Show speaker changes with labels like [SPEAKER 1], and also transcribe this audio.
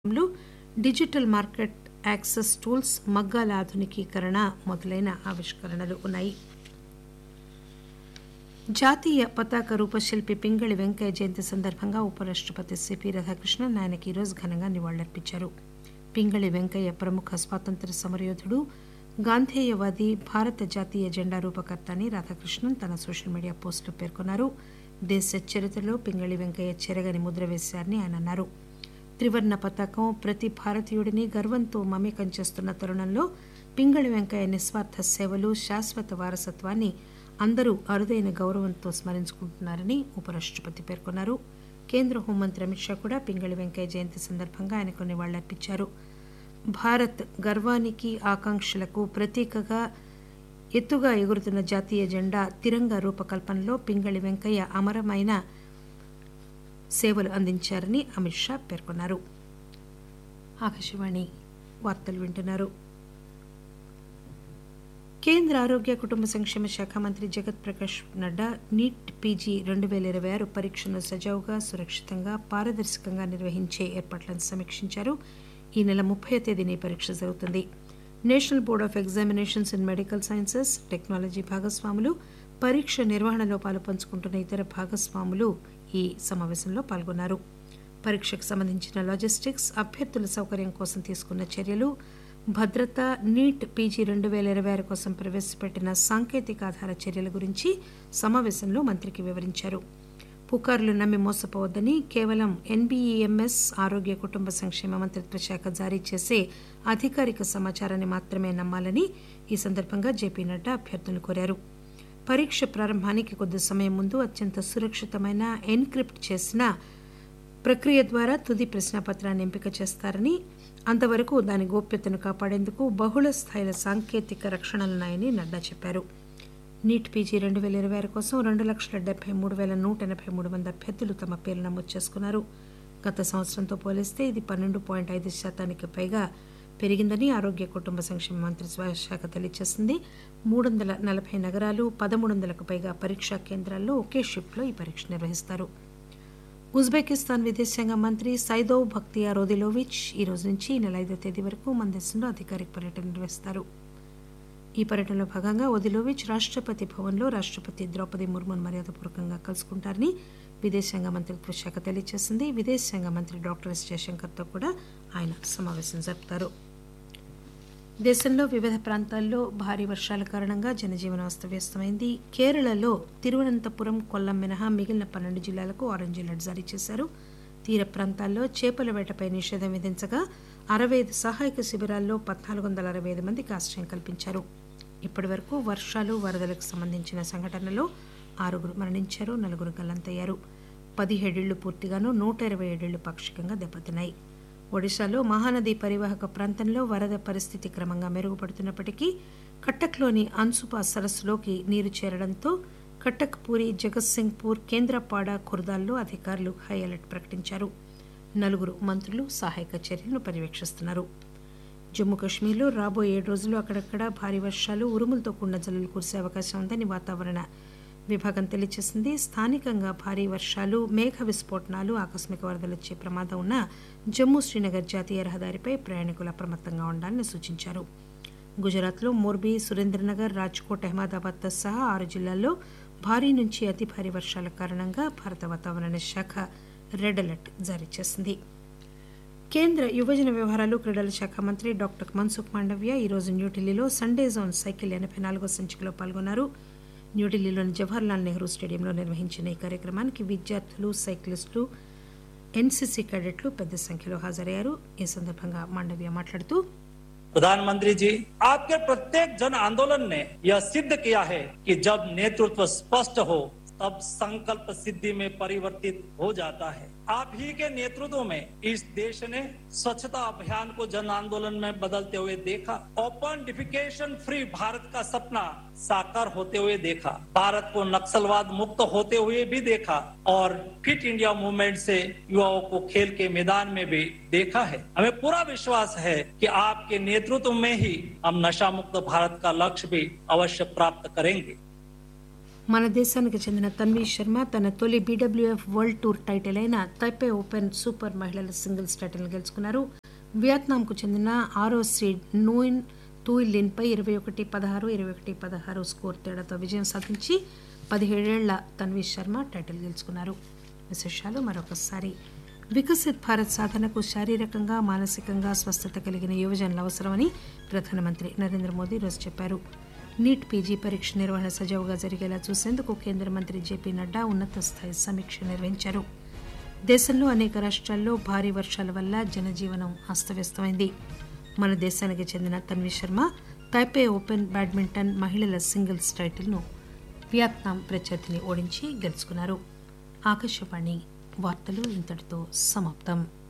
[SPEAKER 1] లు digital market access tools మగ్గాల ఆధునికీకరణ మొదలైన ఆవిష్కరణలు ఉన్నాయి జాతీయ పతాక రూపశిల్పి పింగళి వెంకయ్య జయంతి సందర్భంగా ఉపరాష్టపతి సిపి రాధాకృష్ణన్ ఆయనకి ఈరోజు ఘనంగా నివాళులర్పించారు పింగళి వెంకయ్య ప్రముఖ స్వాతంత్ర్య సమరయోధుడు గాంధేయవాది భారత జాతీయ జెండా రూపకర్త అని రాధాకృష్ణన్ తన సోషల్ మీడియా పోస్టులో పేర్కొన్నారు దేశ చరిత్రలో పింగళి వెంకయ్య చెరగని ముద్ర వేశారని ఆయన అన్నారు త్రివర్ణ పతాకం ప్రతి భారతీయుడిని గర్వంతో మమేకం చేస్తున్న తరుణంలో పింగళి వెంకయ్య నిస్వార్థ సేవలు శాశ్వత వారసత్వాన్ని అందరూ అరుదైన గౌరవంతో స్మరించుకుంటున్నారని ఉపరాష్టపతి పేర్కొన్నారు కేంద్ర హోంమంత్రి అమిత్ షా కూడా పింగళి వెంకయ్య జయంతి సందర్భంగా ఆయనకు నివాళులర్పించారు భారత్ గర్వానికి ఆకాంక్షలకు ప్రతీకగా ఎత్తుగా ఎగురుతున్న జాతీయ జెండా తిరంగా రూపకల్పనలో పింగళి వెంకయ్య అమరమైన సేవలు అందించారని అమిత్ షా పేర్కొన్నారు ఆకాశవాణి వార్తలు వింటున్నారు కేంద్ర ఆరోగ్య కుటుంబ సంక్షేమ శాఖ మంత్రి జగత్ ప్రకాష్ నడ్డా నీట్ పీజీ రెండు పేల ఇరవై ఆరు పరీక్షను సజావుగా సురక్షితంగా పారదర్శకంగా నిర్వహించే ఏర్పాట్లను సమీక్షించారు ఈ నెల ముప్పై తేదీన ఈ పరీక్ష జరుగుతుంది national board of examinations in medical sciences technology భాగస్వాములు పరీక్ష నిర్వహణలో పాలుపంచుకుంటున్న ఇతర భాగస్వాములు ఈ సమావేశంలో పాల్గొన్నారు పరీక్షకు సంబంధించిన లాజిస్టిక్స్ అభ్యర్థుల సౌకర్యం కోసం తీసుకున్న చర్యలు భద్రత నీట్ పీజీ రెండు పేల ఇరవై ఆరు కోసం ప్రవేశపెట్టిన సాంకేతిక ఆధార చర్యల గురించి సమావేశంలో మంత్రికి వివరించారు పుకార్లు నమ్మి మోసపోవద్దని కేవలం ఎన్బీఈఎంఎస్ ఆరోగ్య కుటుంబ సంక్షేమ మంత్రిత్వ శాఖ జారీ చేసే అధికారిక సమాచారాన్ని మాత్రమే నమ్మాలని ఈ సందర్భంగా జేపీ నడ్డా అభ్యర్థులను కోరారు పరీక్ష ప్రారంభానికి కొద్ది సమయం ముందు అత్యంత సురక్షితమైన ఎన్క్రిప్ట్ చేసిన ప్రక్రియ ద్వారా తుది ప్రశ్నాపత్రాన్ని ఎంపిక చేస్తారని అంతవరకు దాని గోప్యతను కాపాడేందుకు బహుళ స్థాయిల సాంకేతిక రక్షణలున్నాయని నడ్డా చెప్పారు నీట్ పీజీ రెండు పేల ఇరవై ఆరు కోసం రెండు లక్షల డెబ్బై మూడు పేల నూట ఎనభై మూడు మంది అభ్యర్థులు తమ పేర్లు నమోదు చేసుకున్నారు గత సంవత్సరంతో పోలిస్తే ఇది పన్నెండు పాయింట్ ఐదు శాతానికి పైగా పెరిగిందని ఆరోగ్య కుటుంబ సంక్షేమ మంత్రిత్వ శాఖ తెలియజేసింది మూడు వందల నలభై నగరాలు పదమూడు వందలకు పైగా పరీక్షా కేంద్రాల్లో ఒకే షిఫ్ట్లో ఈ పరీక్ష నిర్వహిస్తారు ఉజ్బెకిస్తాన్ విదేశాంగ మంత్రి సైదోవ్ భక్తియార్ ఒదిలోవిచ్ ఈ రోజు నుంచి ఈ నెల ఐదో తేదీ వరకు మన దేశంలో అధికారిక పర్యటన నిర్వహిస్తారు ఈ పర్యటనలో భాగంగా ఒదిలోవిచ్ రాష్టపతి భవన్లో రాష్టపతి ద్రౌపది ముర్మును మర్యాదపూర్వకంగా కలుసుకుంటారని విదేశాంగ మంత్రిత్వ శాఖ తెలియజేసింది విదేశాంగ మంత్రి డాక్టర్ ఎస్ జయశంకర్తో కూడా ఆయన సమావేశం జరుపుతారు దేశంలో వివిధ ప్రాంతాల్లో భారీ వర్షాల కారణంగా జనజీవనం అస్తవ్యస్తమైంది కేరళలో తిరువనంతపురం కొల్లం మినహా మిగిలిన పన్నెండు జిల్లాలకు ఆరెంజ్ అలర్ట్ జారీ చేశారు తీర ప్రాంతాల్లో చేపల వేటపై నిషేధం విధించగా అరవై ఐదు సహాయక శిబిరాల్లో పద్నాలుగు వందల అరవై ఐదు మందికి ఆశ్రయం కల్పించారు ఇప్పటి వరకు వర్షాలు వరదలకు సంబంధించిన సంఘటనలో ఆరుగురు మరణించారు నలుగురు గల్లంతయ్యారు పదిహేడేళ్లు పూర్తిగాను నూట ఇరవై ఏడేళ్లు పాక్షికంగా దెబ్బతిన్నాయి ఒడిశాలో మహానది పరివాహక ప్రాంతంలో వరద పరిస్థితి క్రమంగా మెరుగుపడుతున్నప్పటికీ కట్టక్లోని అన్సుపా సరస్సులోకి నీరు చేరడంతో కట్టక్ పూరి జగత్సింగ్పూర్ కేంద్రపాడ ఖుర్దాల్లో అధికారులు హై అలర్ట్ ప్రకటించారు నలుగురు మంత్రులు సహాయక చర్యలను పర్యవేక్షిస్తున్నారు జమ్మూ కశ్మీర్లో రాబోయే ఏడు రోజులు అక్కడక్కడ భారీ వర్షాలు ఉరుములతో కూడిన జల్లులు కురిసే అవకాశం ఉందని వాతావరణ విభాగం తెలియజేసింది స్థానికంగా భారీ వర్షాలు మేఘ విస్ఫోటనాలు ఆకస్మిక వరదలు వచ్చే ప్రమాదం ఉన్న జమ్మూ శ్రీనగర్ జాతీయ రహదారిపై ప్రయాణికులు అప్రమత్తంగా ఉండాలని సూచించారు గుజరాత్లో మోర్బీ సురేంద్రనగర్ రాజ్కోట్ అహ్మదాబాద్తో సహా ఆరు జిల్లాల్లో భారీ నుంచి అతి భారీ వర్షాల కారణంగా భారత వాతావరణ శాఖ రెడ్ అలర్ట్ జారీ చేసింది కేంద్ర యువజన వ్యవహారాలు క్రీడల శాఖ మంత్రి డాక్టర్ మన్సుఖ్ మాండవ్య ఈరోజు న్యూఢిల్లీలో సండే జోన్ సైకిల్ ఎనభై నాలుగో సంచికలో పాల్గొన్నారు న్యూఢిల్లీలోని జవహర్లాల్ నెహ్రూ స్టేడియంలో నిర్వహించిన ఈ కార్యక్రమానికి విద్యార్థులు సైక్లిస్టులు ఎన్సీసీ క్యాడెట్లు పెద్ద సంఖ్యలో హాజరయ్యారు ఈ సందర్భంగా మాండవ్య మాట్లాడుతూ
[SPEAKER 2] प्रधानमंत्री जी आपके प्रत्येक जन आंदोलन ने यह सिद्ध किया है कि जब नेतृत्व स्पष्ट हो तब संकल्प सिद्धि में परिवर्तित हो जाता है आप ही के नेतृत्व में इस देश ने स्वच्छता अभियान को जन आंदोलन में बदलते हुए देखा ओपन डिफिकेशन फ्री भारत का सपना साकार होते हुए देखा भारत को नक्सलवाद मुक्त होते हुए भी देखा और फिट इंडिया मूवमेंट से युवाओं को खेल के मैदान में भी देखा है हमें पूरा विश्वास है कि आपके नेतृत्व में ही हम नशा मुक्त भारत का लक्ष्य भी अवश्य प्राप्त करेंगे
[SPEAKER 1] మన దేశానికి చెందిన తన్వీ శర్మ తన తొలి బీడబ్ల్యూఎఫ్ వరల్డ్ టూర్ టైటిల్ అయిన తైపే ఓపెన్ సూపర్ మహిళల సింగిల్స్ టైటిల్ గెలుచుకున్నారు వియత్నాంకు చెందిన ఆరో సీడ్ నూయిన్ తూయిలిన్ పై ఇరవై ఒకటి పదహారు ఇరవై ఒకటి పదహారు స్కోర్ తేడాతో విజయం సాధించి పదిహేడేళ్ల తన్వీ శర్మ టైటిల్ గెలుచుకున్నారు విశేషాలు మరొకసారి వికసిత్ భారత్ సాధనకు శారీరకంగా మానసికంగా స్వస్థత కలిగిన యువజనులు అవసరమని ప్రధానమంత్రి నరేంద్ర మోదీ ఈరోజు చెప్పారు నీట్ పీజీ పరీక్ష నిర్వహణ సజావుగా జరిగేలా చూసేందుకు కేంద్ర మంత్రి జేపీ నడ్డా ఉన్నత స్థాయి సమీక్ష నిర్వహించారు దేశంలో అనేక రాష్ట్రాల్లో భారీ వర్షాల వల్ల జనజీవనం అస్తవ్యస్తమైంది మన దేశానికి చెందిన Tanvi Sharma Taipei open badminton మహిళల సింగిల్స్ టైటిల్ను వియత్నాం ప్రత్యర్థిని ఓడించి గెలుచుకున్నారు ఆకాశవాణి వార్తలు ఇంతటితో సమాప్తం